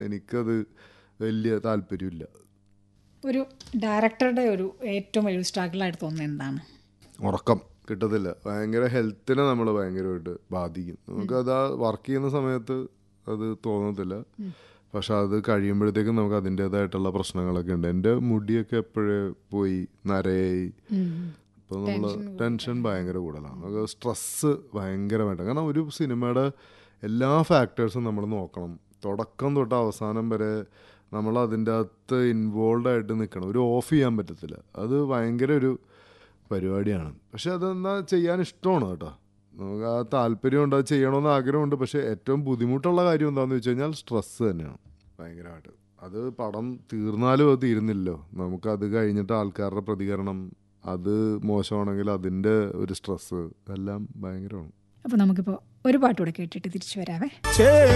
എനിക്കത് വലിയ താല്പര്യമില്ല ഒരു ഡയറക്ടറുടെ ഒരു ഏറ്റവും വലിയ സ്ട്രഗിളായിട്ട് തോന്നുന്നത് എന്താണ് ഉറക്കം കിട്ടത്തില്ല ഭയങ്കര ഹെൽത്തിനെ നമ്മൾ ഭയങ്കരമായിട്ട് ബാധിക്കും നമുക്കത് ആ വർക്ക് ചെയ്യുന്ന സമയത്ത് അത് തോന്നത്തില്ല പക്ഷെ അത് കഴിയുമ്പോഴത്തേക്കും നമുക്ക് അതിൻ്റേതായിട്ടുള്ള പ്രശ്നങ്ങളൊക്കെ ഉണ്ട് എൻ്റെ മുടിയൊക്കെ എപ്പോഴേ പോയി നരയായി അപ്പോൾ നമ്മൾ ടെൻഷൻ ഭയങ്കര കൂടുതലാണ് നമുക്ക് സ്ട്രെസ്സ് ഭയങ്കരമായിട്ട് കാരണം ഒരു സിനിമയുടെ എല്ലാ ഫാക്ടേഴ്സും നമ്മൾ നോക്കണം തുടക്കം തൊട്ട് അവസാനം വരെ നമ്മൾ അതിൻ്റെ അകത്ത് ഇൻവോൾവ് ആയിട്ട് നിൽക്കണം ഒരു ഓഫ് ചെയ്യാൻ പറ്റത്തില്ല അത് ഭയങ്കര ഒരു പരിപാടിയാണ് പക്ഷെ അതെന്നാ ചെയ്യാൻ ഇഷ്ടമാണ് കേട്ടോ നമുക്ക് ആ താല്പര്യമുണ്ട് അത് ചെയ്യണമെന്ന് ആഗ്രഹമുണ്ട് പക്ഷേ ഏറ്റവും ബുദ്ധിമുട്ടുള്ള കാര്യം എന്താണെന്ന് വെച്ച് കഴിഞ്ഞാൽ സ്ട്രെസ്സ് തന്നെയാണ് ഭയങ്കരമായിട്ട് അത് പടം തീർന്നാലും അത് തീരുന്നില്ലല്ലോ നമുക്ക് അത് കഴിഞ്ഞിട്ട് ആൾക്കാരുടെ പ്രതികരണം അത് മോശമാണെങ്കിൽ അതിൻ്റെ ഒരു സ്ട്രെസ്സ് എല്ലാം ഭയങ്കരമാണ് അപ്പോൾ നമുക്കിപ്പോൾ ഒരു പാട്ടുകൂടെ കേട്ടിട്ട് തിരിച്ചു വരാവേ ചേ